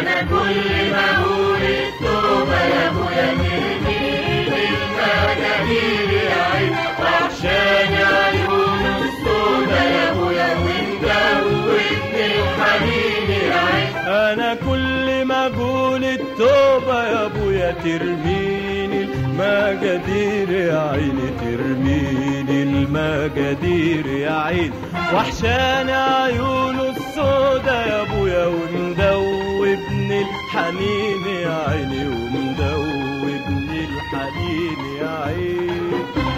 انا كل ما اقول التوبه يا ابويا ترميني المجانين يا عين وحشاني عيون السودا يا ابويا ومدوبني الحنين يا عين انا كل ما اقول التوبه يا ابويا ترميني المجادير يا عيني ترميني المجادير يا عين وحشاني عيونه السودا يا ابويا ومدوبني الحنين يا عيني ومدوبني الحنين يا عيني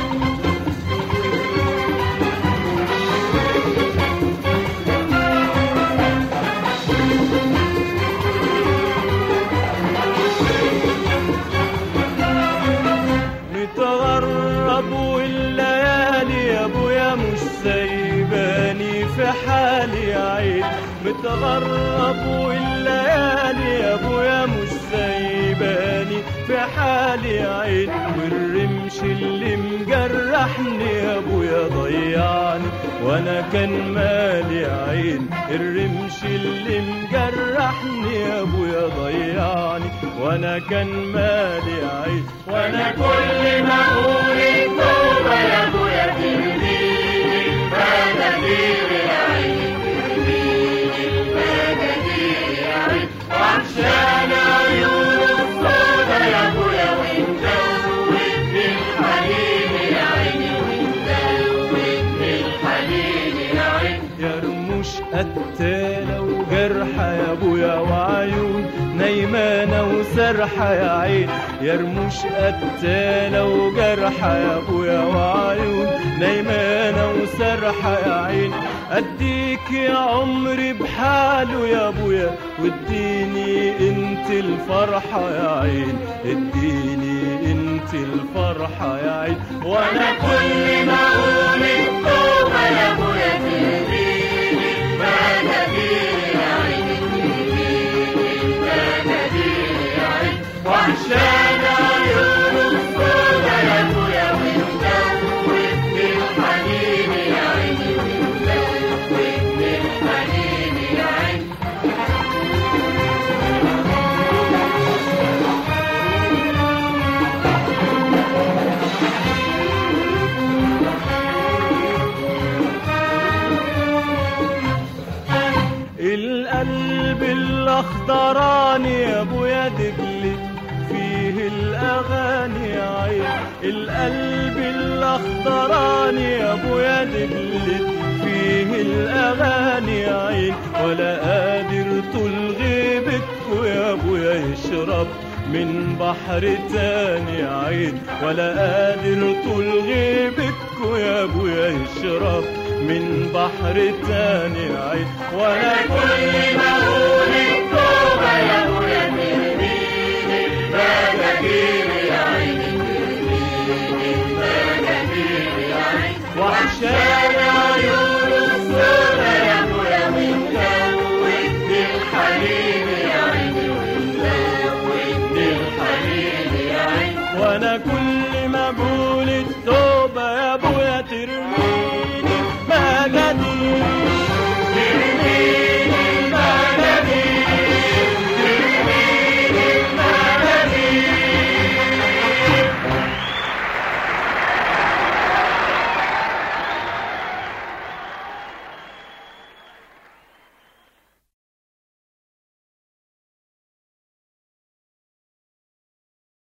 متغرب والليالي يا ابويا مش سايباني في حالي يا عين متغرب والليالي يا ابويا مش سايباني في حالي يا عين والرمش اللي مجرحني يا ابويا ضيعني وانا كان مالي يا عين الرمش اللي مجرحني يا ابويا ضيعني وانا كان مالي يا عين وانا كل ما اقول التوبه يا ابويا ترميني المجانين يا عين ترميني المجانين يا عين وعشان عيون السودا يا ابويا ومدوبني الحنين يا عيني ومدوبني الحنين يا عين يا رموش قتالة وجرحة يا ابويا وعيون نايمانة وسرحة يا عين يا رموش قتالة وجرحة يا ابويا وعيون نايمانة وسرحة يا عين اديك يا عمري بحاله يا ابويا واديني انت الفرحة يا عين اديني انت الفرحة يا عين وانا كل ما اقول التوبه يا ابويا تهديني المناديل يا عيني تهديني المناديل يا عيني وعشان عيون السودا يا ابويا ومدوبني الحنين يا عيني ومدوبني الحنين يا عيني القلب الاخضراني يا ابويا دبلت فيه الاغاني يا عين القلب الاخضراني يا ابويا دبلت فيه الاغاني يا عين ولا قادر طول غيبتكوا يا ابويا يشرب من بحر تاني يا عين ولا قادر طول غيبتكوا يا ابويا يشرب من بحر تاني يا عين ولا كل ما اقول